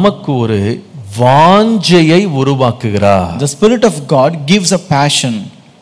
நமக்கு ஒரு வாஞ்சையை உருவாக்குகிறார் The Spirit of God gives a passion.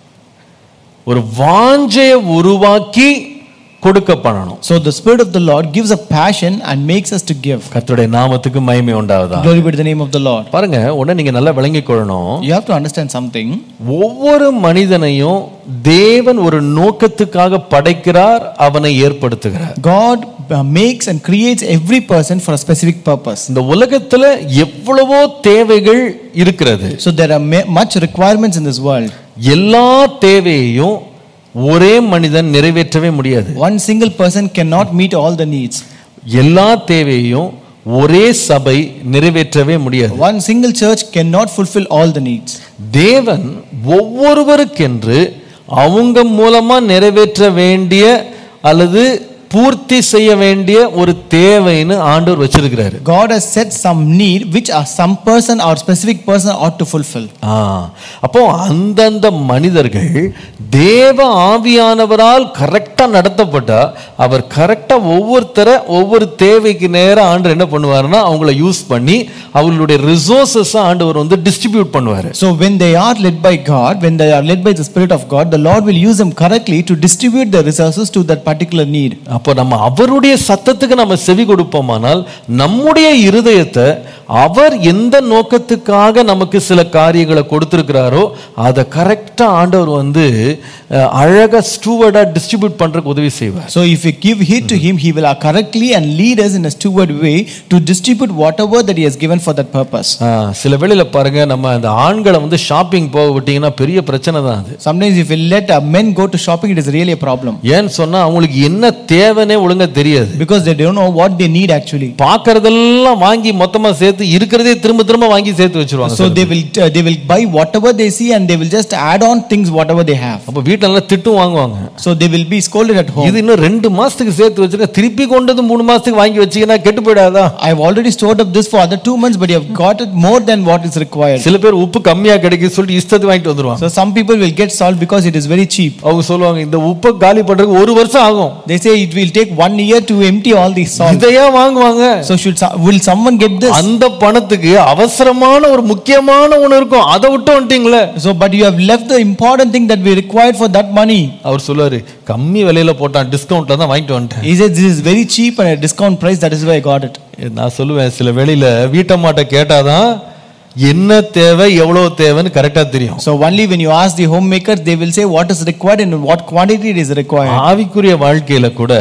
ஒரு வாஞ்சையை உருவாக்கி கொடுக்க பண்ணணும் So the Spirit of the Lord gives a passion and makes us to give. கர்த்தருடைய நாமத்துக்கு மகிமை உண்டாவதா Glory be to the name of the Lord. பாருங்க உடனே நீங்க நல்லா விளங்கிக் கொள்ளணும் You have to understand something. ஒவ்வொரு மனிதனையும் தேவன் ஒரு நோக்கத்துக்காக படைக்கிறார் அவனை ஏற்படுத்துகிறார் God uh, makes and creates every person for a specific purpose. இந்த உலகத்துல எவ்வளவோ தேவைகள் இருக்கிறது So there are ma- much requirements in this world. எல்லா தேவையையும் ஒரே மனிதன் நிறைவேற்றவே முடியாது One single person cannot meet all the needs. எல்லா தேவையையும் ஒரே சபை நிறைவேற்றவே முடியாது One single church cannot fulfill all the needs. தேவன் ஒவ்வொருவருக்கென்று அவங்க மூலமா நிறைவேற்ற வேண்டிய அல்லது பூர்த்தி செய்ய வேண்டிய ஒரு தேவைன்னு ஆண்டவர் வச்சிருக்கிறாரு God has set some need which are some person or specific person ought to fulfill. ஆ, அப்போ அந்தந்த மனிதர்கள் தேவ ஆவியானவரால் கரெக்டா நடத்தப்பட்டா அவர் கரெக்டா ஒவ்வொருத்தரை ஒவ்வொரு தேவைக்கு நேரா ஆண்டவர் என்ன பண்ணுவாருன்னா அவங்கள யூஸ் பண்ணி அவங்களுடைய ரிசோர்சஸ் ஆண்டவர் வந்து டிஸ்ட்ரிபியூட் பண்ணுவாரு So when they are led by God, when they are led by the Spirit of God, the Lord will use them correctly to distribute the resources to that particular need. அப்போ நம்ம அவருடைய சத்தத்துக்கு நம்ம செவி கொடுப்போமானால் நம்முடைய இருதயத்தை அவர் எந்த நோக்கத்துக்காக நமக்கு சில காரியங்களை கொடுத்திருக்கிறாரோ அதை கரெக்டா ஆண்டவர் வந்து அஹ், அழகா ஸ்டூவர்டா டிஸ்ட்ரிபியூட் பண்றதுக்கு உதவி செய்வார் So if we give heed to Him, He will correctly and lead us in a steward way to distribute whatever that He has given for that purpose. ஆ, சில வேளையில பாருங்க நம்ம அந்த ஆண்களை வந்து ஷாப்பிங் போக விட்டீங்கன்னா பெரிய பிரச்சனை தான் அது Sometimes if we let uh, men go to shopping, it is really a problem ஏன்னு சொன்னா அவங்களுக்கு என்ன தேவைன்னே ஒழுங்கா தெரியாது because they don't know what they need actually. பார்க்கறதெல்லாம் வாங்கி மொத்தமா சேர்த்து இருக்கிறதே திரும்ப திரும்ப வாங்கி சேர்த்து வச்சிருவாங்க So they will uh, they will buy whatever they see and they will just add on things whatever they have. அப்ப வீட்டுல எல்லாம் திட்டும் வாங்குவாங்க So they will be scolded at home. இது இன்னும் ரெண்டு மாசத்துக்கு சேர்த்து வச்சிருக்க திருப்பி கொண்டது மூணு மாசத்துக்கு வாங்கி வச்சீங்கன்னா கெட்டு போயிடாதா I've already stored up this for other two months, but you have got it more than what is required. சில பேர் உப்பு கம்மியா கிடைக்குது சொல்லிட்டு இஷ்டத்துக்கு வாங்கிட்டு வந்துருவாங்க So some people will get salt because it is very cheap. அவங்க சொல்லுவாங்க இந்த உப்பை காலி பண்றதுக்கு ஒரு வருஷம் ஆகும் They say it will take one year to empty all these salt. இதையா வாங்குவாங்க So should so- will someone get this? அந்த பணத்துக்கு அவசரமான ஒரு முக்கியமான ஒண்ணு இருக்கும் அதை விட்டு வந்துட்டீங்களே So but you have left the important thing that we required for that money. அவர் சொல்லுவாரு கம்மி விலையில போட்டான் டிஸ்கவுண்ட்ல தான் வாங்கிட்டு வந்துட்டேன் He says this is very cheap and a discount price. That is why I got it. நான் சொல்லுவேன் சில வேளையில வீட்டம்மாட்ட கேட்டாதான் என்ன தேவை எவ்வளவு தேவைன்னு கரெக்டா தெரியும் So only when you ask the homemaker, they will say what is required and what quantity it is required. ஆவிக்குரிய வாழ்க்கையில கூட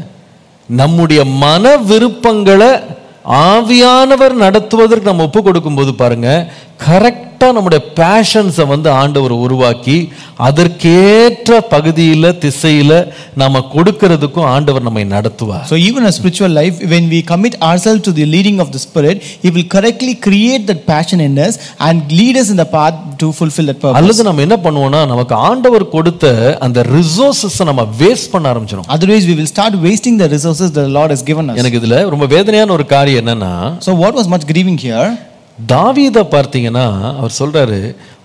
நம்முடைய மன விருப்பங்களை ஆவியானவர் நடத்துவதற்கு நம்ம ஒப்பு கொடுக்கும்போது பாருங்க கரெக்டா நம்முடைய பேஷன்ஸை வந்து ஆண்டவர் உருவாக்கி அதற்கேற்ற பகுதியில திசையில நாம கொடுக்கிறதுக்கும் ஆண்டவர் நம்மை நடத்துவார் So even a spiritual life, when we commit ourselves to the leading of the Spirit, He will correctly create that passion in us and lead us in the path to fulfill that purpose. அல்லது நம்ம என்ன பண்ணுவோம்னா நமக்கு ஆண்டவர் கொடுத்த அந்த resources நம்ம waste பண்ண ஆரம்பிச்சிடும் Otherwise, we will start wasting the resources that the Lord has given us. எனக்கு இதுல ரொம்ப வேதனையான ஒரு காரியம் என்னன்னா So what was much grieving here? தாவீதை பார்த்தீங்கன்னா அவர் சொல்றாரு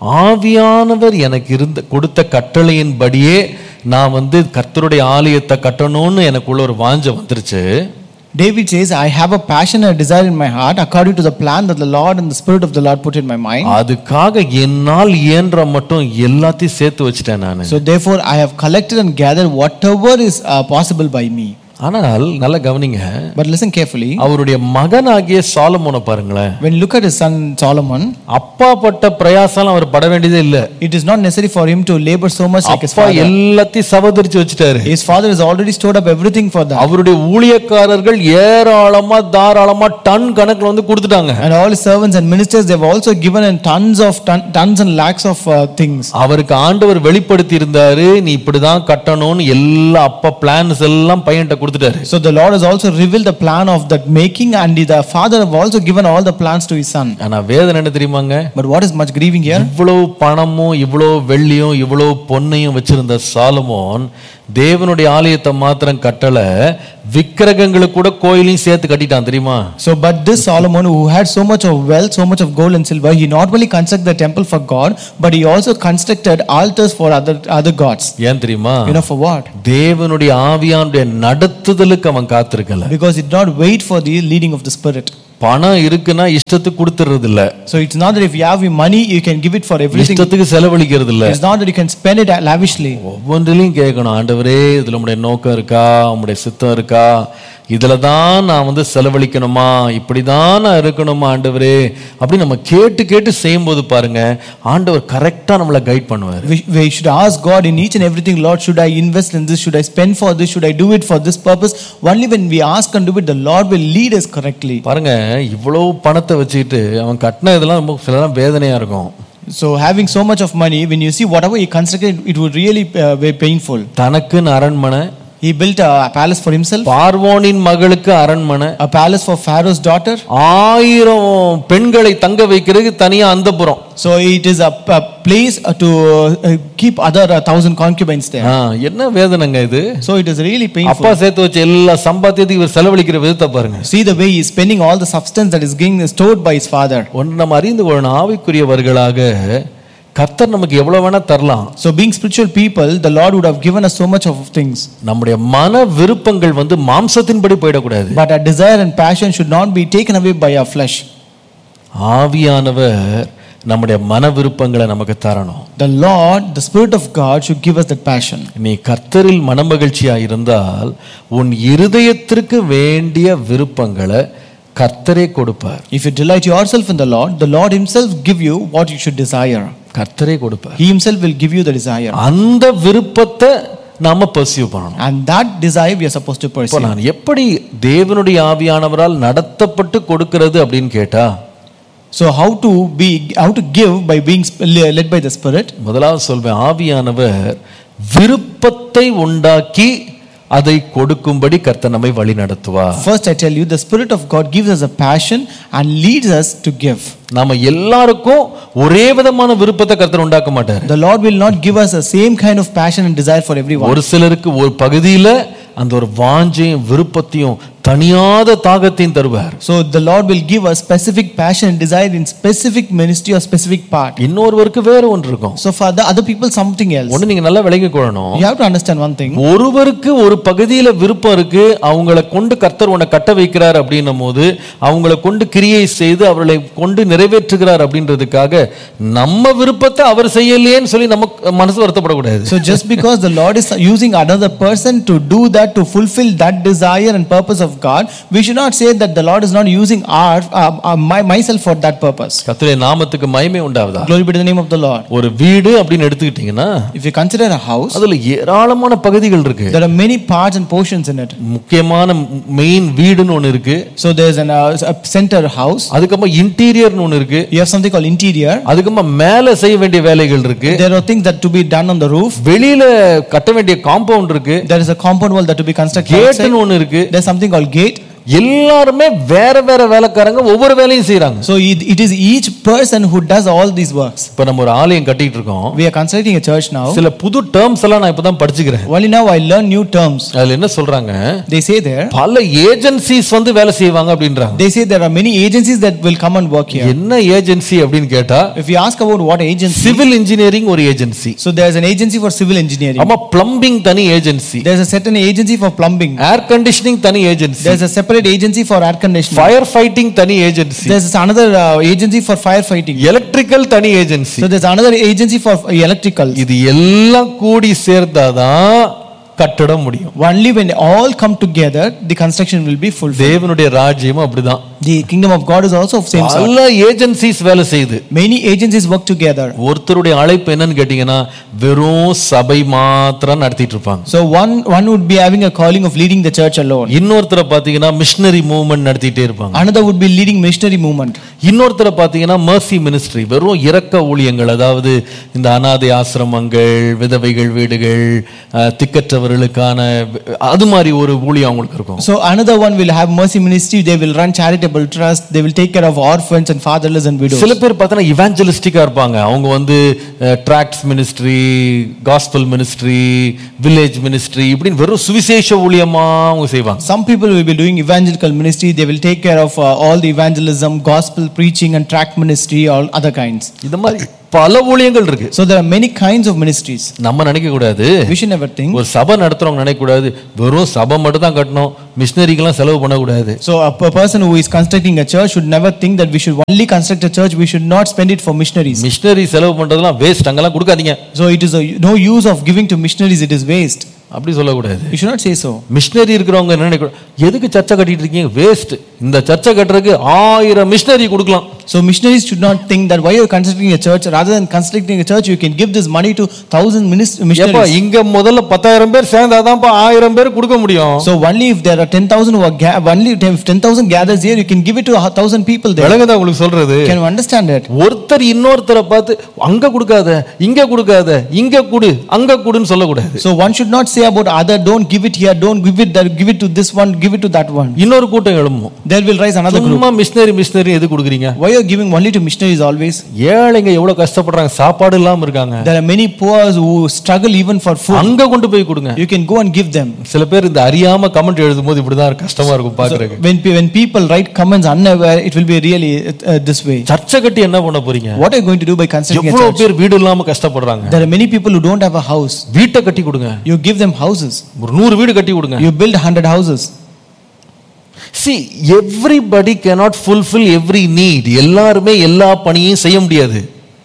ஆவியானவர் எனக்கு இருந்த கொடுத்த கட்டளையின்படியே நான் வந்து கர்த்தருடைய ஆலயத்தை கட்டணும்னு எனக்குள்ள ஒரு வாஞ்சை வந்துருச்சு David says, I have a passion and a desire in my heart according to the plan that the Lord and the Spirit of the Lord put in my mind. அதுக்காக என்னால் இயன்ற மட்டும் எல்லாத்தையும் சேர்த்து வச்சுட்டேன் நான் So therefore, I have collected and gathered whatever is uh, possible by me. ஆனால் நல்லா கவனிங்க But listen carefully. அவருடைய மகனாகிய சாலமோனை பாருங்களேன் When you look at his son Solomon, அப்பா பட்ட பிரயாசம் அவர் பட வேண்டியதே இல்ல it is not necessary for him to labor so much like his அப்பா father. எல்லாத்தையும் சவதரிச்சு வச்சுட்டாரு His father has already stored up everything for that. அவருடைய ஊழியக்காரர்கள் ஏராளமா தாராளமா டன் கணக்குல வந்து கொடுத்துட்டாங்க And all his servants and ministers, they've also given in tons of ton, tons and lakhs of uh, things. அவருக்கு ஆண்டவர் வெளிப்படுத்தி இருந்தாரு நீ இப்படிதான் கட்டணும்னு எல்லா அப்பா பிளான்ஸ் எல்லாம் பையன்கிட்ட கொடுத்துட்டாரு So the Lord has also revealed the plan of that making, and the father have also given all the plans to his son. ஆனா வேதனை என்ன தெரியுமாங்க But what is much grieving here? இவ்வளவு பணமும் இவ்வளவு வெள்ளியும் இவ்வளவு பொன்னையும் வச்சிருந்த சாலமோன் தேவனுடைய ஆலயத்தை மாத்திரம் கட்டல விக்கிரகங்களுக்கு கூட கோயிலையும் சேர்த்து கட்டிட்டான் தெரியுமா So, but this Solomon, who had so much of wealth, so much of gold and silver, he not only constructed the temple for God, but he also constructed altars for other other gods. ஏன் தெரியுமா You know for what? தேவனுடைய ஆவியானுடைய நடத்துதலுக்கு அவன் காத்திருக்கல Because he did not wait for the leading of the Spirit. பணம் இருக்குன்னா இஷ்டத்துக்கு கொடுத்துறது இல்ல So it's not that if you have money, you can give it for everything. இஷ்டத்துக்கு செலவழிக்கிறது இல்ல It's not that you can spend it lavishly. ஒவ்வொன்றிலையும் கேட்கணும் ஆண்டவரே இதுல உங்களுடைய நோக்கம் இருக்கா உங்களுடைய சித்தம் இருக்கா இதுல தான் நான் வந்து செலவழிக்கணுமா இப்படிதான் நான் இருக்கணுமா ஆண்டவரே அப்படி நம்ம கேட்டு கேட்டு செய்யும்போது பாருங்க ஆண்டவர் கரெக்டா நம்மளை கைட் பண்ணுவார் We, we should ask God in each and everything, Lord, should I invest in this? Should I spend for this? Should I do it for this purpose? Only when we ask and do it, the Lord will lead us correctly. பாருங்க இவ்வளவு பணத்தை வச்சுக்கிட்டு அவன் கட்டின இதெல்லாம் ரொம்ப சிலலாம் வேதனையா இருக்கும் So having so much of money, when you see whatever he constructed, it would really uh, be painful. தனக்குன்னு அரண்மனை He built a palace for himself, பார்வோனின் மகளுக்கு அரண்மனை a palace for Pharaoh's daughter. ஆயிரம் பெண்களை தங்க வைக்கிறதுக்கு தனியா அந்தப்புறம் So it is a, a place uh, to uh, keep other uh, thousand concubines there. ஆ, என்ன வேதனைங்க இது So it is really painful. அப்பா சேர்த்து வச்ச எல்லா சம்பாத்தியத்தையும் இவர் செலவழிக்கிற விதத்தை பாருங்க See the way he is spending all the substance that is being stored by his father. ஒன்று நம்ம அறிந்து கொள்ளணும் ஆவிக்குரியவர்களாக கர்த்தர் நமக்கு எவ்வளவு வேணா தரலாம் So being spiritual people, the Lord would have given us so much of things. நம்முடைய மன விருப்பங்கள் வந்து மாம்சத்தின்படி போயிடக்கூடாது But our desire and passion should not be taken away by our flesh. ஆவியானவர் நம்முடைய மன விருப்பங்களை நமக்கு தரணும் The Lord, the Spirit of God, should give us that passion. நீ கர்த்தரில் மனமகிழ்ச்சியா இருந்தால் உன் இருதயத்திற்கு வேண்டிய விருப்பங்களை கர்த்தரே கொடுப்பார் If you delight yourself in the Lord, the Lord Himself give you what you should desire. கர்த்தரே கொடுப்பார் He Himself will give you the desire. அந்த விருப்பத்தை நாம பர்சியூ பண்ணணும் And that desire we are supposed to இப்போ pursue. நான் எப்படி தேவனுடைய ஆவியானவரால் நடத்தப்பட்டு கொடுக்கிறது அப்படின்னு கேட்டா So how to be, how to give by being sp- led by the Spirit? முதலாவது சொல்வேன் ஆவியானவர் விருப்பத்தை உண்டாக்கி அதை கொடுக்கும்படி கர்த்தர் நம்மை வழி நடத்துவார் First, I tell you, the Spirit of God gives us a passion and leads us to give. நாம எல்லாருக்கும் ஒரே விதமான விருப்பத்தை கர்த்தர் உண்டாக்க மாட்டார் The Lord will not give us the same kind of passion and desire for everyone. ஒரு சிலருக்கு ஒரு பகுதியில அந்த ஒரு வாஞ்சையும் விருப்பத்தையும் தனியாத தாகத்தையும் தருவார் So the Lord will give us specific passion and desire in specific ministry or specific part. இன்னொருவருக்கு வேற ஒன்று இருக்கும் So for the other people, something else. ஒண்ணு நீங்க நல்லா விளங்கிக் கொள்ளணும் You have to understand one thing. ஒருவருக்கு ஒரு பகுதியில விருப்பம் இருக்கு அவங்கள கொண்டு கர்த்தர் உன்னை கட்ட வைக்கிறார் அப்படின்னும் போது அவங்கள கொண்டு கிரியை செய்து அவர்களை கொண்டு நிறைவேற்றுகிறார் அப்படின்றதுக்காக நம்ம விருப்பத்தை அவர் செய்யலையேன்னு சொல்லி நமக்கு மனசு வருத்தப்படக்கூடாது So just because the Lord is using another person to do that, to fulfill that desire and purpose of God, we should not say that the Lord is not using our, uh, uh, my, myself for that purpose. கர்த்தருடைய நாமத்துக்கு மகிமை உண்டாவதா Glory be to the name of the Lord. ஒரு வீடு அப்படின்னு எடுத்துக்கிட்டீங்கன்னா If you consider a house, அதுல ஏராளமான பகுதிகள் இருக்கு there are many parts and portions in it. முக்கியமான மெயின் வீடுன்னு ஒண்ணு இருக்கு So there's an, uh, a center house. அதுக்கப்புறம் இன்டீரியர்னு ஒண்ணு இருக்கு You have something called interior. அதுக்கப்புறம் மேல செய்ய வேண்டிய வேலைகள் இருக்கு There are things that to be done on the roof. வெளியில கட்ட வேண்டிய காம்பவுண்ட் இருக்கு There is a compound wall that to be constructed outside. கேட்னு ஒண்ணு இருக்கு There's something called gate. எல்லாருமே வேற வேற வேலைக்காரங்க ஒவ்வொரு வேலையும் செய்றாங்க So it, it is each person who does all these works. இப்ப நம்ம ஒரு ஆலயம் கட்டிட்டு இருக்கோம் We are constructing a church now. சில புது டேர்ம்ஸ் எல்லாம் நான் இப்பதான் படிச்சுக்கிறேன் Only now I learn new terms. அதுல என்ன சொல்றாங்க They say there, பல ஏஜென்சிஸ் வந்து வேலை செய்வாங்க அப்படின்றாங்க they say there are many agencies that will come and work here. என்ன ஏஜென்சி அப்படின்னு கேட்டா If you ask about what agency, civil engineering ஒரு agency so there's an agency for civil engineering. ஆமா பிளம்பிங் தனி agency There's a certain agency for plumbing. Air conditioning தனி agency There's a separate agency for air conditioning. Fire fighting தனி agency There's another uh, agency for firefighting. Electrical தனி agency So there's another agency for electrical. இது எல்லாம் கூடி சேர்ந்தாதான் கட்டடம் முடியும் Only when all come together, the construction will be fulfilled. தேவனுடைய ராஜ்யமும் அப்படிதான் The kingdom of God is also of same sort. பல ஏஜென்சிஸ் வேலை செய்யுது Many agencies work together. ஒருத்தருடைய அழைப்பு என்னன்னு கேட்டீங்கன்னா வெறும் சபை மாத்திரம் நடத்திட்டு இருப்பாங்க So one one would be having a calling of leading the church alone. இன்னொருத்தரை பாத்தீங்கன்னா மிஷனரி மூவ்மெண்ட் நடத்திட்டே இருப்பாங்க Another would be leading missionary movement. இன்னொருத்தரை பாத்தீங்கன்னா மர்சி மினிஸ்ட்ரி வெறும் இரக்க ஊழியங்கள் அதாவது இந்த அனாதை ஆசிரமங்கள் விதவைகள் வீடுகள் அஹ், திக்கற்றவர்களுக்கான அது மாதிரி ஒரு ஊழியம் அவங்களுக்கு இருக்கும் So another one will have mercy ministry. They will run charitable trust. They will take care of orphans and fatherless and widows. சில பேர் பார்த்தீங்கன்னா இவாஞ்சலிஸ்டிக்கா இருப்பாங்க அவங்க வந்து tracts ministry gospel ministry village ministry இப்படின்னு வெறும் சுவிசேஷ ஊழியமா அவங்க செய்வாங்க Some people will be doing evangelical ministry. They will take care of uh, all the evangelism, gospel preaching, and tract ministry, all other kinds. இந்த மாதிரி பல ஊழியங்கள் இருக்கு So there are many kinds of ministries. நம்ம நினைக்க கூடாது We should never think. ஒரு சபை நடத்துறவங்க நினைக்க கூடாது வெறும் சபை மட்டும் தான் கட்டணும் மிஷினரிக்கெல்லாம் செலவு பண்ணக்கூடாது So a per- person who is constructing a church should never think that we should only construct a church. We should not spend it for missionaries. Missionary செலவு பண்றதெல்லாம் வேஸ்ட் அங்கெல்லாம் கொடுக்காதீங்க So it is a, no use of giving to missionaries. It is waste. அப்படி சொல்லக்கூடாது You should not say so. Missionary இருக்கிறவங்க என்ன நினைக்கணும் எதுக்கு சர்ச்சை கட்டிட்டு இருக்கீங்க வேஸ்ட் இந்த சர்ச்சை கட்டுறதுக்கு ஆயிரம் மிஷினரி கொடுக்கலாம் So missionaries should not think that why you are constructing a church, rather than constructing a church, you can give this money to thousand minis- ஏப்பா missionaries. இங்க முதல்ல பத்தாயிரம் பேர் சேர்ந்தாதான்ப்பா ஆயிரம் பேர் கொடுக்க முடியும் So only if there are ten thousand who are ga- only if ten thousand gathers here, you can give it to a thousand people there. விளங்குதா உங்களுக்கு சொல்றது Can you understand it? ஒருத்தர் இன்னொருத்தரை பார்த்து அங்க கொடுக்காத இங்க கொடுக்காத இங்க குடு அங்க குடுன்னு சொல்லக்கூடாது So one should not say about other, don't give it here, don't give it there, give it to this one, give it to that one. இன்னொரு கூட்டம் எழும்பும் There will rise another group. சும்மா மிஷினரி மிஷினரி எது கொடுக்குறீங்க Why you are giving only to missionaries always? ஏழைங்க எவ்வளவு கஷ்டப்படுறாங்க சாப்பாடு இல்லாம இருக்காங்க There are many poor who struggle even for food. அங்க கொண்டு போய் கொடுங்க You can go and give them. சில பேர் இந்த அறியாம கமெண்ட் எழுதும் போது இப்படிதான் கஷ்டமா இருக்கும் பாக்குறதுக்கு When, pe- when people write comments unaware, it will be really uh, this way. சர்ச்சை கட்டி என்ன பண்ண போறீங்க What are you going to do by constructing a எவ்வளவு church? பேர் வீடு இல்லாம கஷ்டப்படுறாங்க There are many people who don't have a house. வீட்டை கட்டி கொடுங்க You give them houses. ஒரு நூறு வீடு கட்டி கொடுங்க You build 100 houses. see everybody cannot fulfill every need எல்லாருமே எல்லா பணியும் செய்ய முடியாது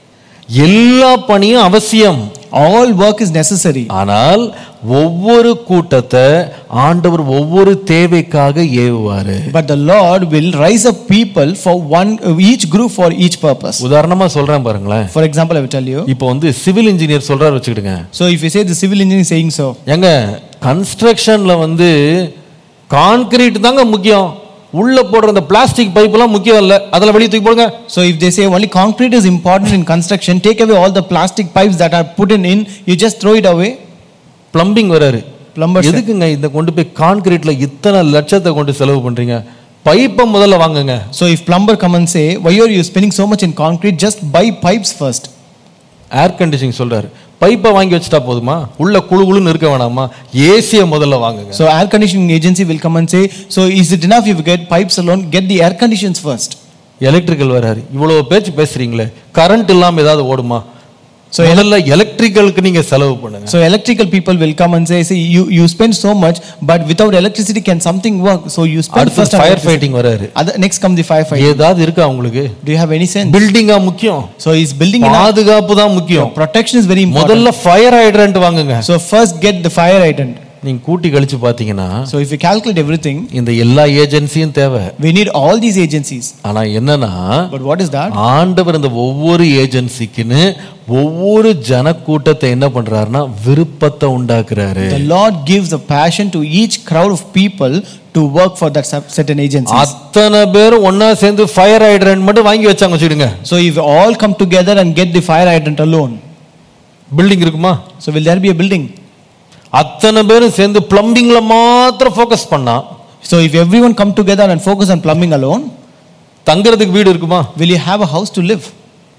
எல்லா பணியும் அவசியம் All work is necessary. ஆனால் ஒவ்வொரு கூட்டத்தை ஆண்டவர் ஒவ்வொரு தேவைக்காக ஏவுவாரு But the Lord will rise up people for one, each group for each purpose. உதாரணமா சொல்றேன் பாருங்களேன் For example, I will tell you. இப்போ வந்து சிவில் இன்ஜினியர் சொல்றாரு வச்சுக்கிடுங்க So if you say the civil engineer is saying so, ஏங்க கன்ஸ்ட்ரக்ஷன்ல வந்து concrete தாங்க முக்கியம் உள்ள போடுற அந்த பிளாஸ்டிக் பைப்லாம் முக்கியம் இல்ல அதெல்லாம் வெளியே தூக்கி போடுங்க so if they say only concrete is important in construction, take away all the plastic pipes that are put in, in you just throw it away. Plumbing வராரு Plumbers say, எதுக்குங்க இந்த கொண்டு போய் கான்கிரீட்ல இத்தனை லட்சத்தை கொண்டு செலவு பண்றீங்க பைப்பை முதல்ல வாங்குங்க So if plumber come and say, why are you spending so much in concrete? Just buy pipes first. Air conditioning சொல்றாரு பைப்பை வாங்கி வச்சுட்டா போதுமா உள்ள குழு குழுன்னு இருக்க வேணாமா ஏசியை முதல்ல வாங்குங்க So air conditioning agency will come and say, so is it enough if you get pipes alone? Get the air conditions first. Electrical வராரு இவ்வளவு பேச்சு பேசுறீங்களே கரண்ட் இல்லாம ஏதாவது ஓடுமா So முதல்ல எலக்ட்ரிக்கலுக்கு நீங்க செலவு பண்ணுங்க So electrical people will come and say, see, you, you spend so much, but without electricity, can something work? So you spend அடுத்து first on fire electricity. Fighting வராரு Other, next come the firefighting. ஏதாவது இருக்கா உங்களுக்கு Do you have any sense? பில்டிங்கா முக்கியம் So is building enough? பாதுகாப்பு தான் முக்கியம் Protection is very important. முதல்ல ஃபயர் ஹைட்ரண்ட் வாங்குங்க So first get the fire hydrant. நீங்க கூட்டி கழிச்சு பாத்தீங்கன்னா So if you calculate everything, இந்த எல்லா ஏஜென்சியும் தேவை we need all these agencies. ஆனா என்னன்னா But what is that? ஆண்டவர் இந்த ஒவ்வொரு ஏஜென்சிக்குன்னு ஒவ்வொரு ஜனக்கூட்டத்தை என்ன பண்றாருன்னா விருப்பத்தை உண்டாக்குறாரு The Lord gives a passion to each crowd of people to work for that sub- certain agencies. அத்தனை பேரும் ஒண்ணா சேர்ந்து ஃபயர் ஹைட்ரண்ட் மட்டும் வாங்கி வச்சாங்க வச்சுடுங்க So if you all come together and get the fire hydrant alone, building இருக்குமா so will there be a building? அத்தனை பேரும் சேர்ந்து பிளம்பிங்ல மாத்திரம் ஃபோக்கஸ் பண்ணா So if everyone come together and focus on plumbing alone, தங்குறதுக்கு வீடு இருக்குமா will you have a house to live?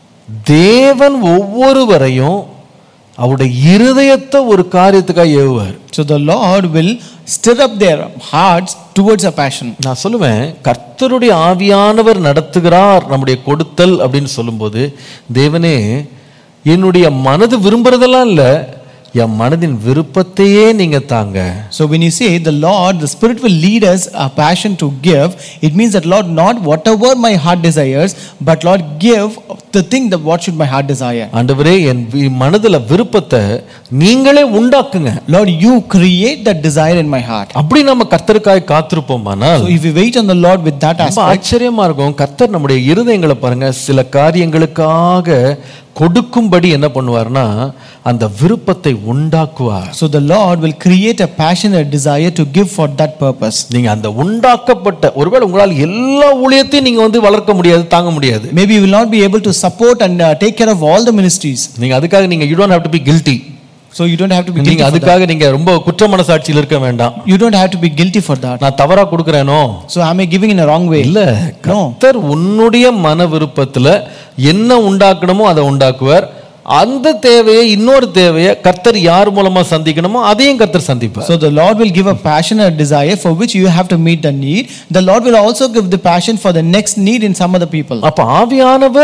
தேவன் ஒவ்வொருவரையும் அவருடைய இருதயத்தை ஒரு காரியத்துக்காக ஏவுவார் So the Lord will stir up their hearts towards a passion. நான் சொல்லுவேன் கர்த்தருடைய ஆவியானவர் நடத்துகிறார் நம்முடைய கொடுத்தல் அப்படின்னு சொல்லும்போது தேவனே என்னுடைய மனது விரும்புறதெல்லாம் இல்லை என் மனதின் விருப்பத்தையே நீங்க தாங்க So when you say the Lord, the Spirit will lead us a passion to give, it means that Lord, not whatever my heart desires, but Lord, give the thing that what should my heart desire. ஆண்டவரே N V- மனதுல விருப்பத்தை நீங்களே உண்டாக்குங்க Lord, you create that desire in my heart. அப்படி நம்ம கர்த்தருக்காய் காத்திருப்போமானால் So if we wait on the Lord with that ரொம்ப aspect, ஆச்சரியமா இருக்கும் கர்த்தர் நம்முடைய இருதயங்களை பாருங்க சில காரியங்களுக்காக கொடுக்கும்படி என்ன பண்ணுவார்னா அந்த விருப்பத்தை உண்டாக்குவார் so the Lord will create a passion, a desire to give for that purpose. நீங்க அந்த உண்டாக்கப்பட்ட ஒருவேளை உங்களால் எல்லா ஊழியத்தையும் நீங்க வந்து வளர்க்க முடியாது தாங்க முடியாது Maybe you will not be able to support and uh, take care of all the ministries. நீங்க அதுக்காக நீங்க you don't have to be guilty So you don't have to be guilty நீங்க for that. அதுக்காக நீங்க ரொம்ப குற்ற மனசாட்சியில் இருக்க வேண்டாம் You don't have to be guilty for that. நான் தவறா கொடுக்கறேனோ So am I giving in a wrong way? இல்ல No. கர்த்தர் உன்னுடைய மன விருப்பத்துல என்ன உண்டாக்கணுமோ அதை உண்டாக்குவார் அந்த தேவையை இன்னொரு தேவையை கர்த்தர் யார் மூலமா சந்திக்கணுமோ அதையும் கர்த்தர் சந்திப்பார் So the Lord will give a passion and a desire for which you have to meet the need. The Lord will also give the passion for the next need in some other people. அப்ப ஆவியானவர்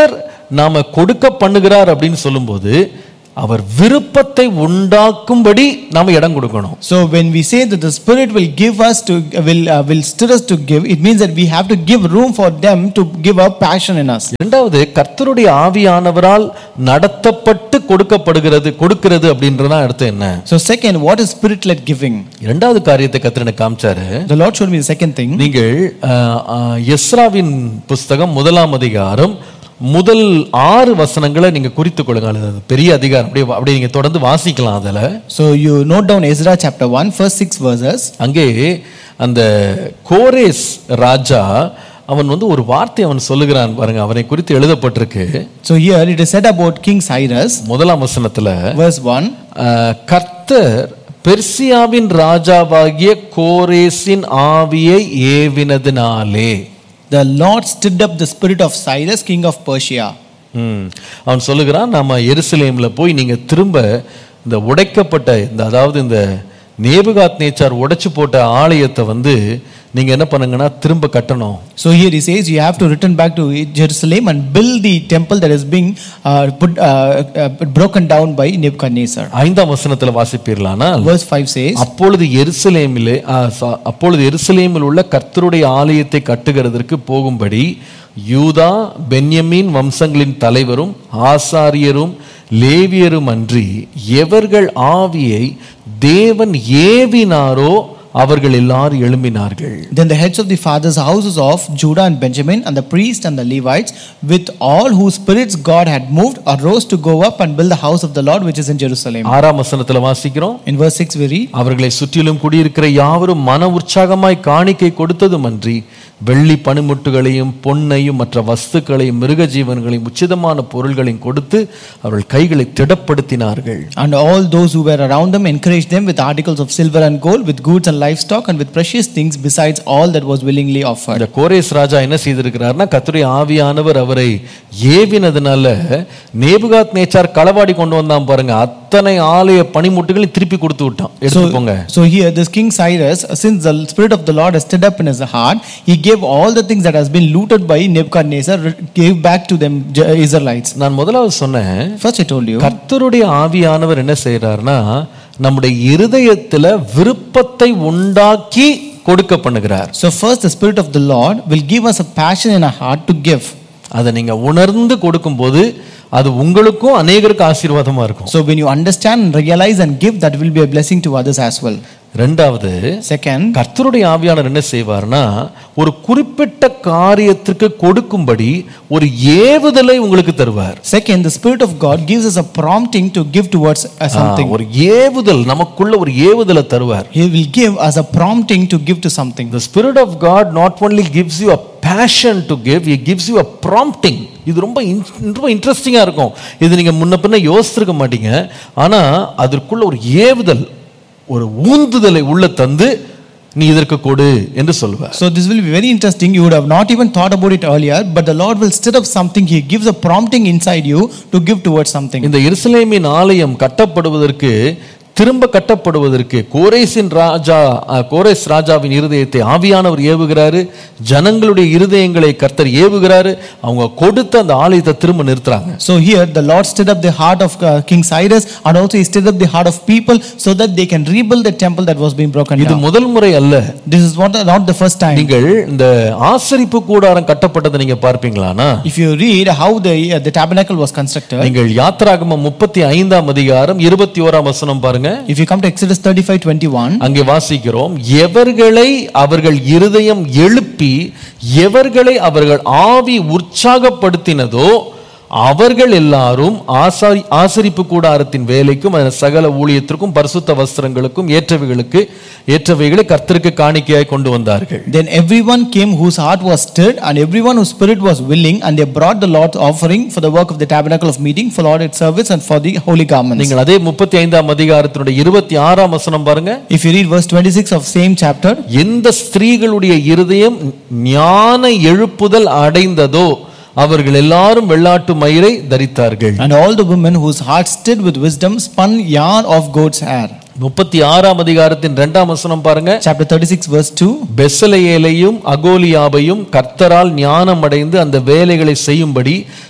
நாம கொடுக்க பண்ணுகிறார் அப்படின்னு சொல்லும்போது அவர் விருப்பத்தை உண்டாக்கும்படி நாம இடம் கொடுக்கணும் So when we say that the Spirit will give us to will uh, will stir us to give, it means that we have to give room for them to give a passion in us. இரண்டாவது கர்த்தருடைய ஆவியானவரால் நடத்தப்பட்டு கொடுக்கப்படுகிறது கொடுக்கிறது அப்படின்றதான் அர்த்தம் என்ன So second, what is Spirit-led giving? இரண்டாவது காரியத்தை கர்த்தர் எனக்கு காமிச்சாரு The Lord showed me the second thing. நீங்கள் அஹ், அஹ், எஸ்ராவின் புஸ்தகம் முதலாம் அதிகாரம் முதல் ஆறு வசனங்களை நீங்க குறித்துக் கொள்ளுங்க அது பெரிய அதிகாரம் அப்படியே அப்படியே நீங்க தொடர்ந்து வாசிக்கலாம் அதுல So you note down Ezra chapter 1, first six verses. அங்கே அந்த கோரேஸ் ராஜா அவன் வந்து ஒரு வார்த்தை அவன் சொல்லுகிறான் பாருங்க அவனை குறித்து எழுதப்பட்டிருக்கு So here it is said about King Cyrus, முதலாம் வசனத்துல verse 1. அஹ், கர்த்தர் பெர்சியாவின் ராஜாவாகிய கோரேசின் ஆவியை ஏவினதினாலே The Lord stirred up the spirit of Cyrus, king of Persia. ம். அவன் சொல்லுகிறான் நாம எருசலேம்ல போய் நீங்க திரும்ப இந்த உடைக்கப்பட்ட இந்த அதாவது இந்த நேபுகாத் நேச்சார் உடைச்சு போட்ட ஆலயத்தை வந்து நீங்க என்ன பண்ணுங்கன்னா திரும்ப கட்டணும் So here he says you have to return back to Jerusalem and build the temple that is being uh, put, uh, uh, broken down by Nebuchadnezzar. ஐந்தாம் வசனத்துல வாசிப்பீர்களானால் Verse 5 says, அப்பொழுது எருசலேமிலே ஆ, சா- அப்பொழுது எருசலேமில் உள்ள கர்த்தருடைய ஆலயத்தை கட்டுகிறதற்கு போகும்படி யூதா பென்யமீன் வம்சங்களின் தலைவரும் ஆசாரியரும் லேவியரும் அன்றி எவர்கள் ஆவியை தேவன் ஏவினாரோ அவர்கள் எல்லாரும் எழும்பினார்கள் Then the heads of the fathers' houses of Judah and Benjamin, and the priests and the Levites, with all whose spirits God had moved, arose to go up and build the house of the Lord which is in Jerusalem. ஆறாம் வசனத்துல வாசிக்கிறோம் In verse 6 we read, அவர்களை சுற்றிலும் குடியிருக்கிற யாவரும் மன உற்சாகமாய் காணிக்கை கொடுத்ததுமன்றி வெள்ளி பனிமுட்டுகளையும் பொன்னையும் மற்ற வஸ்துக்களையும் மிருக ஜீவன்களையும் உச்சிதமான பொருள்களையும் கொடுத்து அவர்கள் கைகளை திடப்படுத்தினார்கள் And all those who were around them encouraged them with articles of silver and gold, with goods and livestock, and with precious things, besides all that was willingly offered. இந்த கோரேஸ் ராஜா என்ன செய்திருக்கிறார்னா கர்த்தருடைய ஆவியானவர் அவரை ஏவினதுனால நேபுகாத் நேச்சார் களவாடி கொண்டு வந்தான் பாருங்க அத்தனை ஆலய பனிமுட்டுகளையும் திருப்பி கொடுத்து விட்டான் எடுத்து போங்க So here, this King Cyrus, since the Spirit of the Lord has stood up in his heart, he gave all the things that has been looted by Nebuchadnezzar, gave back to them J- Israelites. நான் முதலாவது சொன்னேன் First I told you, கர்த்தருடைய ஆவியானவர் என்ன செய்யறாருன்னா நம்முடைய இருதயத்துல விருப்பத்தை உண்டாக்கி கொடுக்க பண்ணுகிறார் so first the Spirit of the Lord will give us a passion in our heart to give. அதை நீங்க உணர்ந்து கொடுக்கும்போது அது உங்களுக்கும் அநேகருக்கு ஆசீர்வாதமா இருக்கும் So when you understand and realize and give, that will be a blessing to others as well. ரெண்டாவது Second, கர்த்தருடைய ஆவியானவர் என்ன செய்வார்னா ஒரு குறிப்பிட்ட காரியத்திற்கு கொடுக்கும்படி ஒரு ஏவுதலை உங்களுக்கு தருவார் second, the Spirit of God gives us a prompting to give towards uh, something. ஒரு ஏவுதல் நமக்குள்ள ஒரு ஏவுதலை தருவார் He will give us a prompting to give to something. The Spirit of God not only gives you a passion to give, He gives you a prompting. இது ரொம்ப in- ரொம்ப இன்ட்ரெஸ்டிங்காக இருக்கும் இது நீங்கள் முன்ன பின்ன யோசிச்சிருக்க மாட்டீங்க ஆனால் அதற்குள்ள ஒரு ஏவுதல் ஒரு ஊந்துதலை உள்ள தந்து நீ இதற்கு கொடு என்று சொல்லுவார் So this will be very interesting. You would have not even thought about it earlier, but the Lord will stir up something. He gives a prompting inside you to give towards something. இந்த எருசலேமின் ஆலயம் கட்டப்படுவதற்கு திரும்ப கட்டப்படுவதற்கு கோரேசின் ராஜா அஹ், கோரேஸ் ராஜாவின் இருதயத்தை ஆவியானவர் ஏவுகிறாரு ஜனங்களுடைய இருதயங்களை கர்த்தர் ஏவுகிறாரு அவங்க கொடுத்த அந்த ஆலயத்தை திரும்ப நிறுத்துறாங்க So here the Lord stirred up the heart of uh, King Cyrus and also he stirred up the heart of people so that they can rebuild the temple that was being broken இது down. முதல் முறை அல்ல This is what, not the first time. நீங்கள் இந்த ஆசரிப்பு கூடாரம் கட்டப்பட்டதை நீங்க பார்ப்பீங்களானா If you read how the, uh, the tabernacle was constructed, நீங்கள் யாத்திராகமம் முப்பத்தி ஐந்தாம் அதிகாரம் இருபத்தி ஓராம் வசனம் பாருங்க if you come to Exodus 35 21, அங்கே வாசிக்கிறோம் எவர்களை அவர்கள் இருதயம் எழுப்பி எவர்களை அவர்கள் ஆவி உற்சாகப்படுத்தினதோ அவர்கள் எல்லாரும் ஆசாரி ஆசரிப்பு கூடாரத்தின் வேலைக்கும் அதன் சகல ஊழியத்திற்கும் பரிசுத்த வஸ்திரங்களுக்கும் ஏற்றவைகளுக்கு ஏற்றவைகளை கர்த்தருக்கு காணிக்கையாய் கொண்டு வந்தார்கள் then everyone came whose heart was stirred, and everyone whose spirit was willing, and they brought the Lord's offering for the work of the tabernacle of meeting, for Lord's service, and for the holy garments. நீங்கள் அதே முப்பத்தி ஐந்தாம் அதிகாரத்தினுடைய இருபத்தி ஆறாம் வசனம் பாருங்க If you read verse 26 of same chapter, எந்த ஸ்திரீகளுடைய இருதயம் ஞான எழுப்புதல் அடைந்ததோ அவர்கள் எல்லாரும் வெள்ளாட்டு மயிரை தரித்தார்கள் and all the women whose hearts stirred with wisdom spun yarn of goat's hair. முப்பத்தி ஆறாம் அதிகாரத்தின் இரண்டாம் வசனம் பாருங்க Chapter 36, verse 2. பெசலையேலையும் அகோலியாவையும் கர்த்தரால் ஞானம் அடைந்து அந்த வேலைகளை செய்யும்படி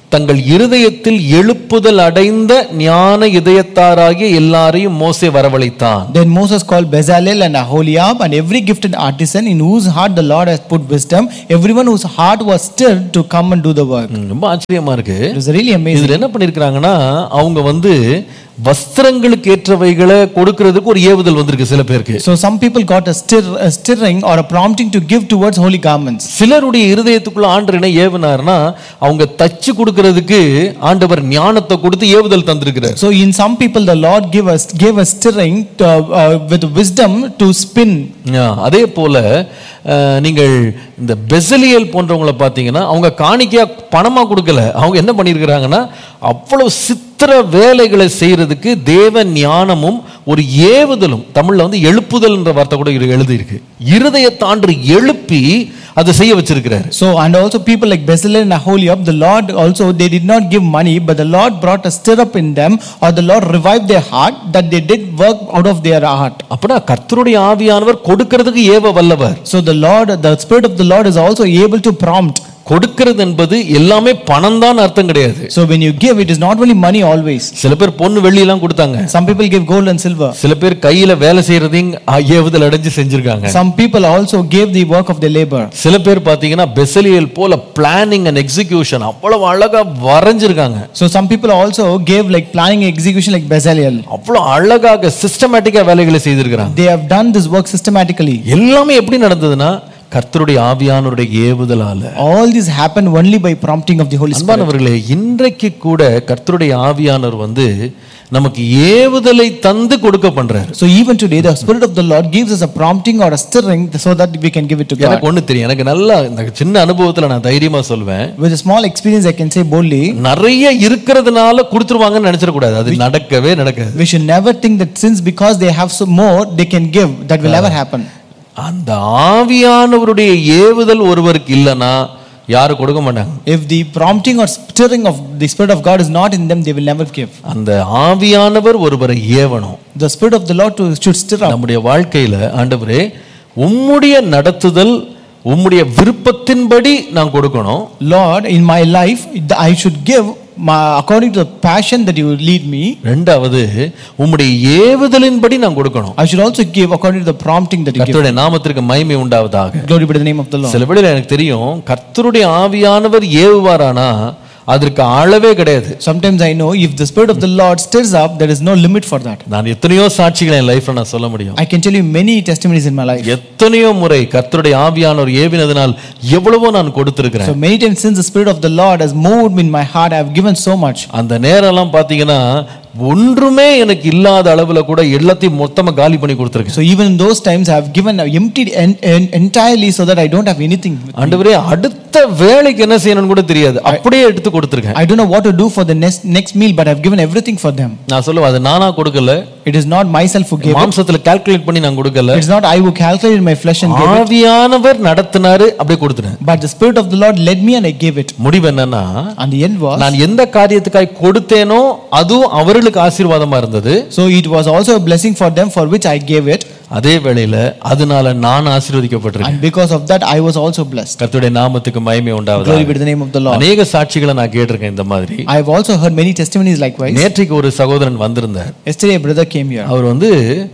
தங்கள் இருதயத்தில் எழுப்புதல் அடைந்த ஞான இதயத்தாராகிய எல்லாரையும் மோசே வரவழைத்தான் Then Moses called Bezalel and Aholiab and every gifted artisan in whose heart the Lord has put wisdom, everyone whose heart was stirred to come and do the work. ம், ரொம்ப ஆச்சரியமா இருக்கு It was really amazing. இதுல என்ன பண்ணிருக்கிறாங்கன்னா அவங்க வந்து வஸ்திரங்களுக்கு ஏற்றவைகளை கொடுக்கிறதுக்கு ஒரு ஏவுதல் வந்திருக்கு சில பேருக்கு So some people got a, stir, a stirring or a prompting to give towards holy garments. சிலருடைய இருதயத்துக்குள்ள ஆண்டவர் என்ன ஏவுனார்னா அவங்க தச்சு கொடுக்கிறதுக்கு ஆண்டவர் ஞானத்தை கொடுத்து ஏவுதல் தந்திருக்கிறார் So in some people the Lord gave us gave a stirring to, uh, with wisdom to spin. ஆ, அதே போல அஹ், நீங்கள் இந்த பெசலியல் போன்றவங்கள பார்த்தீங்கன்னா அவங்க காணிக்கையா பணமா கொடுக்கல அவங்க என்ன பண்ணியிருக்கிறாங்கன்னா அவ்வளவு சித்திர வேலைகளை செய்யறதுக்கு தேவ ஞானமும் ஒரு ஏவுதலும் தமிழ்ல வந்து எழுப்புதல்ன்ற வார்த்தை கூட இரு- எழுதியிருக்கு இருதயத்தாண்டு எழுப்பி அதை செய்ய வச்சிருக்கிறாரு So and also people like Bezalel and Aholiab, the Lord also they did not give money, but the Lord brought a stirrup in them, or the Lord revived their heart that they did work out of their heart. அப்படின்னா கர்த்தருடைய ஆவியானவர் கொடுக்கிறதுக்கு ஏவ வல்லவர் So the Lord, the Spirit of the Lord is also able to prompt. கொடுக்கிறது என்பது எல்லாமே பணம் தான் அர்த்தம் கிடையாது So when you give, it is not only money always. சில பேர் பொண்ணு வெள்ளி எல்லாம் கொடுத்தாங்க Some people give gold and silver. சில பேர் கையில வேலை செய்யறதையும் ஆ- ஏவுதல் அடைஞ்சு செஞ்சிருக்காங்க Some people also gave the work of their labor. சில பேர் பாத்தீங்கன்னா பெசலியல் போல பிளானிங் அண்ட் எக்ஸிகியூஷன் அவ்வளவு அழகா வரைஞ்சிருக்காங்க So some people also gave like planning execution like Bezalel. அவ்வளவு அழகாக சிஸ்டமேட்டிக்கா வேலைகளை செய்திருக்கிறாங்க They have done this work systematically. எல்லாமே எப்படி நடந்ததுன்னா கர்த்தருடைய ஆவியானவருடைய ஏவுதலால All this happened only by prompting of the Holy Spirit. அன்பானவர்களே இன்றைக்கு கூட கர்த்தருடைய ஆவியானவர் வந்து நமக்கு ஏவுதலை தந்து கொடுக்க பண்றாரு So even today, the Spirit of the Lord gives us a prompting or a stirring so that we can give it to God. எனக்கு ஒண்ணு தெரியும் எனக்கு நல்லா இந்த சின்ன அனுபவத்துல நான் தைரியமா சொல்வேன் With a small experience, I can say boldly, நிறைய இருக்கிறதுனால கொடுத்துருவாங்கன்னு நினைச்சிடக்கூடாது அது நடக்கவே நடக்காது we should never think that since because they have so more, they can give. That will never happen. அந்த ஆவியானவருடைய ஏவுதல் ஒருவருக்கு இல்லைன்னா யாரும் கொடுக்க மாட்டாங்க If the prompting or stirring of the Spirit of God is not in them, they will never give. அந்த ஆவியானவர் ஒருவரை ஏவணும் The Spirit of the Lord to, should stir up. நம்முடைய வாழ்க்கையில ஆண்டவரே உம்முடைய நடத்துதல் உம்முடைய விருப்பத்தின்படி நான் கொடுக்கணும் Lord, in my life, I should give my, according to the passion that you would lead me. ரெண்டாவது உம்முடைய ஏவுதலின்படி நான் கொடுக்கணும் I should also give according to the prompting that you give. கர்த்தருடைய நாமத்திற்கு மகிமை உண்டாவதாக Glory be to the name of the Lord. சில வேளையில எனக்கு தெரியும் கர்த்தருடைய ஆவியானவர் ஏவுவாரானா அதற்கு அளவே கிடையாது Sometimes I know if the Spirit of the Lord stirs up, there is no limit for that. நான் எத்தனையோ சாட்சிகளை என் லைஃப்ல நான் சொல்ல முடியும் I can tell you many testimonies in my life. எத்தனையோ முறை கர்த்தருடைய ஆவியானவர் ஏவினதினால் எவ்வளவோ நான் கொடுத்திருக்கிறேன் So many times since the Spirit of the Lord has moved in my heart, I have given so much. அந்த நேரம்லாம் பார்த்தீங்கன்னா ஒன்றுமே எனக்கு இல்லாத அளவுல கூட எல்லாத்தையும் மொத்தமா காலி பண்ணி கொடுத்துருக்கேன் So even in those times, I have given, I have emptied en- en- entirely so that I don't have anything. with me. ஆண்டவரே அடுத்த வேலைக்கு என்ன செய்யணும்னு கூட தெரியாது அப்படியே எடுத்து கொடுத்துருக்கேன் I don't know what to do for the next next meal, but I have given everything for them. நான் சொல்லுவேன் அது நானா கொடுக்கல It is not myself who gave it. மாம்சத்துல கால்குலேட் பண்ணி நான் கொடுக்கல It is not I who calculated my flesh and gave it, ஆவியானவர் நடத்தினாரு அப்படியே கொடுத்துட்டேன் but the Spirit of the Lord led me and I gave it. முடிவு என்னன்னா And the end was, நான் எந்த காரியத்துக்காய் கொடுத்தேனோ அதுவும் அவர்களுக்கு ஆசீர்வாதமா இருந்தது so it was also a blessing for them for which I gave it. அதே வேளையில அதனால நான் ஆசீர்வதிக்கப்பட்டிருக்கேன் And because of that, I was also blessed. கர்த்தருடைய நாமத்துக்கு மகிமை உண்டாவதா Glory be to the name of the Lord. அநேக சாட்சிகளை நான் கேட்டிருக்கேன் இந்த மாதிரி I have also heard many testimonies likewise. நேற்றைக்கு ஒரு சகோதரன் வந்திருந்தார் Yesterday, a brother came here. அவர் வந்து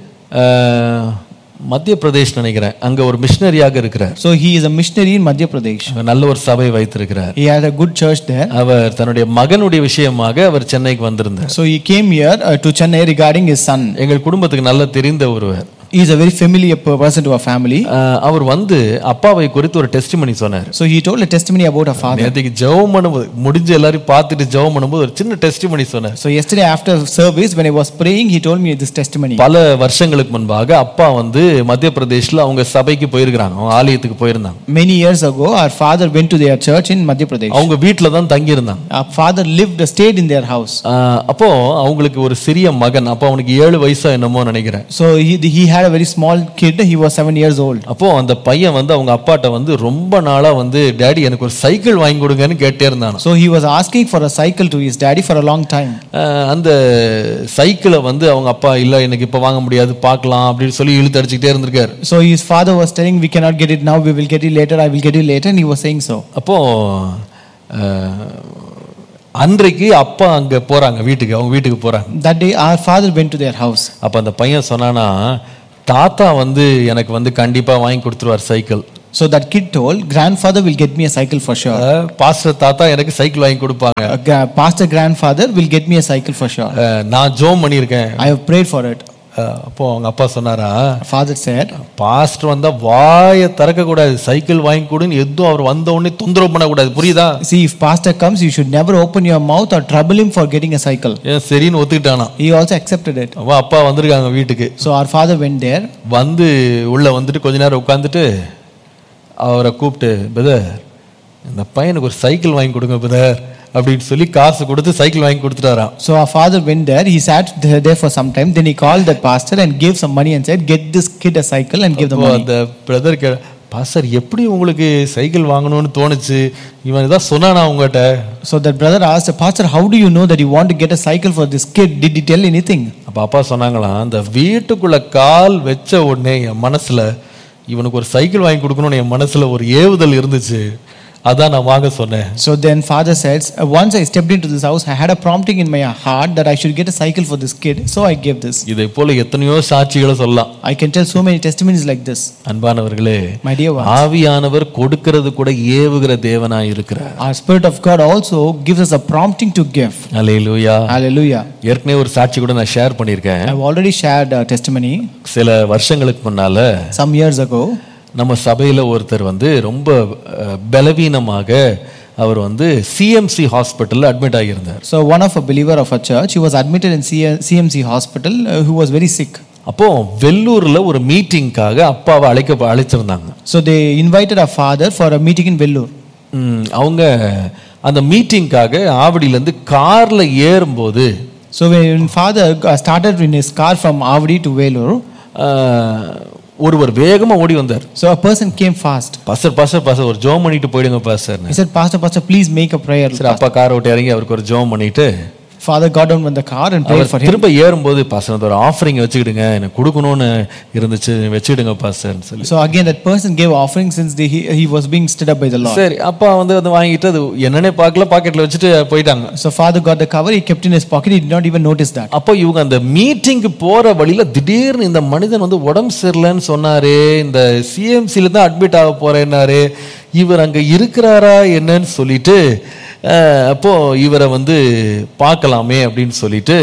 அஹ், மத்திய பிரதேஷ் நினைக்கிறேன் அங்க ஒரு மிஷினரியாக இருக்கிறார் So he is a missionary in Madhya Pradesh. அவர் நல்ல ஒரு சபை வைத்திருக்கிறார் He had a good church there. அவர் தன்னுடைய மகனுடைய விஷயமாக அவர் சென்னைக்கு வந்திருந்தார் So he came here uh, to Chennai regarding his son. எங்கள் குடும்பத்துக்கு நல்ல தெரிந்த ஒருவர் He is a very familiar per- person to our family. அஹ், அவர் வந்து அப்பாவை குறித்து ஒரு டெஸ்டிமனி சொன்னார் So he told a testimony about our father. நேற்றுக்கு ஜெபம் பண்ணும்போது முடிஞ்ச எல்லாரையும் பார்த்துட்டு ஜெபம் பண்ணும்போது ஒரு சின்ன டெஸ்டிமனி சொன்னார் So yesterday after service, when I was praying, he told me this testimony. பல வருஷங்களுக்கு முன்பாக அப்பா வந்து மத்திய பிரதேஷ்ல அவங்க சபைக்கு போயிருக்கிறாங்க அவங்க ஆலயத்துக்கு போயிருந்தாங்க Many years ago, our father went to their church in Madhya Pradesh. அவங்க வீட்டில தான் தங்கி இருந்தாங்க Our father lived, stayed in their house. அப்போ அவங்களுக்கு ஒரு சிறிய மகன் அப்போ அவனுக்கு ஏழு வயசா என்னமோ நினைக்கிறேன் So he, he had a very small kid. He was seven years old. அப்போ அந்த பையன் வந்து அவங்க அப்பாட்ட வந்து ரொம்ப நாளா வந்து டேடி எனக்கு ஒரு சைக்கிள் வாங்கி கொடுங்கன்னு கேட்டே இருந்தான் So he was asking for a cycle to his daddy for a long time. அந்த சைக்கிளை வந்து அவங்க அப்பா இல்ல எனக்கு இப்ப வாங்க முடியாது பார்க்கலாம் அப்படின்னு சொல்லி இழுத்து அடிச்சுக்கிட்டே இருந்திருக்காரு So his father was telling, We cannot get it now, we will get it later, I will get it later. And he was saying so. அப்போ அஹ், அன்றைக்கு அப்பா அங்க போறாங்க வீட்டுக்கு அவங்க வீட்டுக்கு போறாங்க That day, our father went to their house. அப்ப அந்த பையன் சொன்னானா தாத்தா வந்து எனக்கு வந்து கண்டிப்பா வாங்கி கொடுத்துருவார் cycle So that kid told, Grandfather will get me a cycle for sure. Pastor தாத்தா எனக்கு சைக்கிள் வாங்கி கொடுப்பாங்க Uh, gra- Pastor grandfather will get me a cycle for sure. அஹ், நான் ஜோம் பண்ணியிருக்கேன் I have prayed for it. அஹ், அப்போ அவங்க அப்பா சொன்னாரா Father said, பாஸ்டர் வந்தா வாயை திறக்க கூடாது சைக்கிள் வாங்கி கொடுன்னு எதுவும் அவர் வந்த உடனே தொந்தரவு பண்ணக்கூடாது புரியுதா See, if pastor comes, you should never open your mouth or trouble him for getting a cycle. ஏன் சரின்னு ஒத்துக்கிட்டானா He also accepted it. அவன் அப்பா வந்திருக்காங்க வீட்டுக்கு So our father went there. வந்து உள்ள வந்துட்டு கொஞ்ச நேரம் உட்காந்துட்டு அவரை கூப்பிட்டு பிரதர் இந்த பையனுக்கு ஒரு சைக்கிள் வாங்கி கொடுங்க பிரதர் அப்படின்னு சொல்லி காசு கொடுத்து சைக்கிள் வாங்கி கொடுத்துட்டாராம் So our father went there. He sat there there for some time. Then he called the pastor and gave some money and said, "Get this kid a cycle and give the அப்போ money." அந்த brother கே pastor எப்படி உங்களுக்கு cycle வாங்கணும்னு தோணுச்சு இவன் இதான் சொன்னானா உங்ககிட்ட So that brother asked, "Pastor, how do you know that you want to get a cycle for this kid? Did he tell anything?" அப்ப அப்பா சொன்னாங்களாம் அந்த வீட்டுக்குள்ள கால் வச்ச உடனே என் மனசுல இவனுக்கு ஒரு சைக்கிள் வாங்கி கொடுக்கணும்னு என் மனசுல ஒரு ஏவுதல் இருந்துச்சு அதான் நான் வாங்க சொன்னேன் So then father says, "Uh, "Once I stepped into this house, I had a prompting in my heart that I should get a cycle for this kid. So I gave this." இதை போல எத்தனையோ சாட்சிகளை சொல்லலாம் I can tell so many testimonies like this. அன்பானவர்களே My dear ones, ஆவியானவர் கொடுக்கிறது கூட ஏவுகிற தேவனாய் இருக்கிறார் our Spirit of God also gives us a prompting to give. Hallelujah Hallelujah. ஏற்கனவே ஒரு சாட்சி கூட நான் ஷேர் பண்ணியிருக்கேன் I've already shared a testimony சில வருஷங்களுக்கு முன்னால some years ago. நம்ம சபையில ஒருத்தர் வந்து ரொம்ப அஹ், பலவீனமாக அவர் வந்து சிஎம்சி ஹாஸ்பிட்டல்ல அட்மிட் ஆகியிருந்தார் So one of a believer of a church, he was admitted in C- CMC hospital, uh, who was very sick. அப்போ வெள்ளூர்ல ஒரு மீட்டிங்காக அப்பாவை அழைக்க அழைச்சிருந்தாங்க So they invited our father for a meeting in Vellore. ம், அவங்க அந்த மீட்டிங்காக ஆவடியிலேருந்து கார்ல ஏறும்போது So when father uh, started in his car from Avadi to Vellore, அஹ், ஒருவர் வேகமா ஓடி வந்தார் so a person came fast. Pastor pastor pastor ஒரு ஜோம் பண்ணிட்டு போயிடுங்க pastor He said, Pastor, Pastor, please make a prayer. சரி அப்பா காரை விட்டு இறங்கி அவருக்கு ஒரு ஜோம் பண்ணிட்டு Father got down from the car and prayed our for him. திரும்ப ஏறும்போது பாஸ்டர் அந்த ஒரு ஆஃபரிங் வச்சுக்கிடுங்க எனக்கு கொடுக்கணும்னு இருந்துச்சு வச்சுக்கிடுங்க பாஸ்டர்னு சொல்லி So again, that person gave offering since the, he, he was being stood up by the Lord. சரி அப்பா வந்து வந்து வாங்கிட்டு அது என்னன்னே பார்க்கல பாக்கெட்ல வச்சுட்டு போயிட்டாங்க So father got the cover, he kept in his pocket, he did not even notice that. அப்போ இவங்க அந்த மீட்டிங்க்கு போற வழியில திடீர்னு இந்த மனிதன் வந்து உடம்பு சரியில்லைன்னு சொன்னாரு இந்த சிஎம்சில தான் அட்மிட் ஆக போறேன்னாரு இவர் அங்க இருக்கிறாரா என்னன்னு சொல்லிட்டு அஹ், அப்போ இவரை வந்து பார்க்கலாமே அப்படின்னு சொல்லிட்டு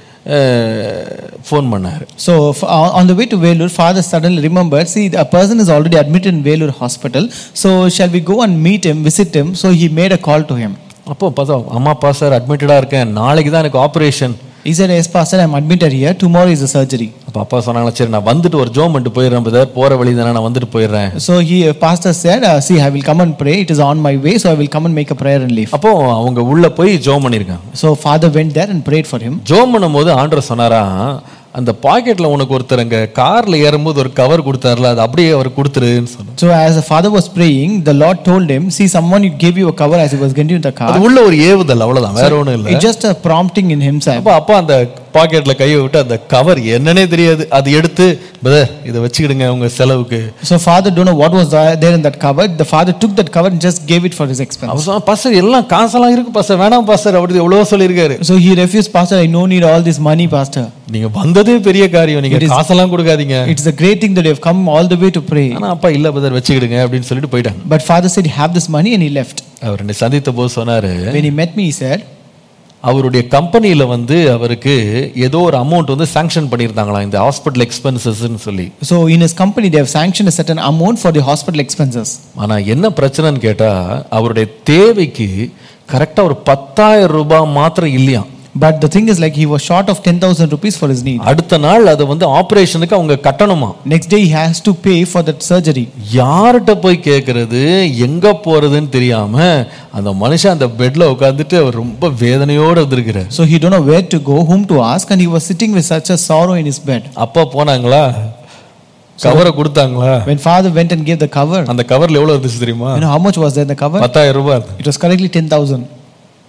ஃபோன் பண்ணாரு So f- on on the way to Velur, father suddenly remembered, see, a person is already admitted in Velur hospital. So shall we go and meet him, visit him? So he made a call to him. அப்போ பார்த்தா அம்மாப்பா sir அட்மிட்டடாக இருக்கேன் நாளைக்கு தான் எனக்கு operation He said, yes, pastor, I'm admitted here. Tomorrow is the surgery. அப்போ அப்பா சொன்னாங்களா சரி நான் வந்துட்டு ஒரு ஜோம் பண்ணிட்டு போயிடுறேன் பிரதர் போகிற வழி தானே நான் வந்துட்டு போயிடுறேன் So he, pastor said, uh, see, I will come and pray. It is on my way. So I will come and make a prayer and leave. அப்போ அவங்க உள்ள போய் ஜோம் பண்ணியிருக்காங்க So father went there and prayed for him. ஜோம் பண்ணும்போது ஆண்டவர் சொன்னாரா அந்த பாக்கெட்ல உனக்கு ஒருத்தர் அங்க கார்ல ஏறும்போது ஒரு கவர் கொடுத்தாருல அது அப்படியே அவர் கொடுத்துருன்னு சொன்னார் So as the father was praying, the Lord told him, see, someone gave you a cover as he was getting in the car. அது உள்ள ஒரு ஏவுதல் அவ்வளவுதான் வேற ஒண்ணும் இல்ல It's just a prompting in himself. அப்ப அப்பா அந்த பாக்கெட்ல கையை விட்டு அந்த கவர் என்னன்னே தெரியாது அது எடுத்து பிரதர் இதை வச்சுக்கிடுங்க உங்க செலவுக்கு So father don't know what was there there in that cover. The father took that cover and just gave it for his expense. அவர் சொன்னா பாஸ்டர் எல்லாம் காசெல்லாம் இருக்கு பாஸ்டர் வேணாம் பாஸ்டர் அப்படி எவ்வளவோ சொல்லியிருக்காரு So he refused, Pastor, I no need all this money, Pastor. நீங்க வந்ததே பெரிய காரியம் நீங்க காசெல்லாம் கொடுக்காதீங்க It's a great thing that you have come all the way to pray. ஆனா அப்பா இல்ல பிரதர் வச்சுக்கிடுங்க அப்படின்னு சொல்லிட்டு போயிட்டாங்க But father said, have this money and he left. அவர் என்னை சந்தித்த போது சொன்னாரு When he met me, he said, அவருடைய கம்பெனியில வந்து அவருக்கு ஏதோ ஒரு அமௌண்ட் வந்து சாங்ஷன் பண்ணியிருந்தாங்களாம் இந்த ஹாஸ்பிட்டல் எக்ஸ்பென்சஸ்ன்னு சொல்லி so in his company, they have sanctioned a certain amount for the hospital expenses. ஆனா என்ன பிரச்சனைன்னு கேட்டா அவருடைய தேவைக்கு கரெக்டா ஒரு பத்தாயிரம் ரூபாய் மாத்திரம் இல்லையாம் But the thing is, like, he was short of 10,000 rupees for his need. அடுத்த நாள் அதை வந்து ஆபரேஷனுக்கு அவங்க கட்டணுமா Next day, he has to pay for that surgery. யார்கிட்ட போய் கேட்கறது எங்க போறதுன்னு தெரியாம அந்த மனுஷன் அந்த பெட்ல உட்காந்துட்டு அவர் ரொம்ப வேதனையோட இருந்திருக்கிறார் So he don't know where to go, whom to ask, and he was sitting with such a sorrow in his bed. அப்பா போனாங்களா கவரை கொடுத்தாங்களா When father went and gave the cover, அந்த கவர்ல எவ்வளவு இருந்துச்சு தெரியுமா you know how much was there in the cover? பத்தாயிரம் ரூபாய் இருந்தது. It was correctly 10,000.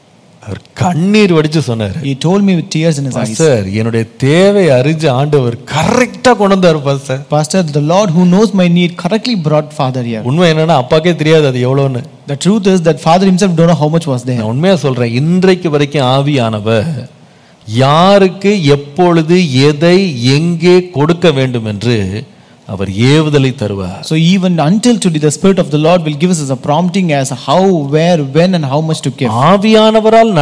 அவர் கண்ணீர் வடிச்சு சொன்னாரு He told me with tears in his eyes. Sir என்னுடைய தேவை அறிஞ்ச ஆண்டவர் கரெக்டா கொண்டு வந்தாரு pastor Pastor, the Lord who knows my need correctly brought Father here. உண்மை என்னன்னா அப்பாக்கே தெரியாது அது எவ்வளோன்னு The truth is that Father himself don't know how much was there. நான் உண்மையா சொல்றேன் இன்றைக்கு வரைக்கும் ஆவியானவர் யாருக்கு எப்பொழுது எதை எங்கே கொடுக்க வேண்டும் என்று அவர் ஏவுதலை தருவார் So even until today, the Spirit of the Lord will give us as a prompting as how, where, when, and how much to give. ஆவியானவரால்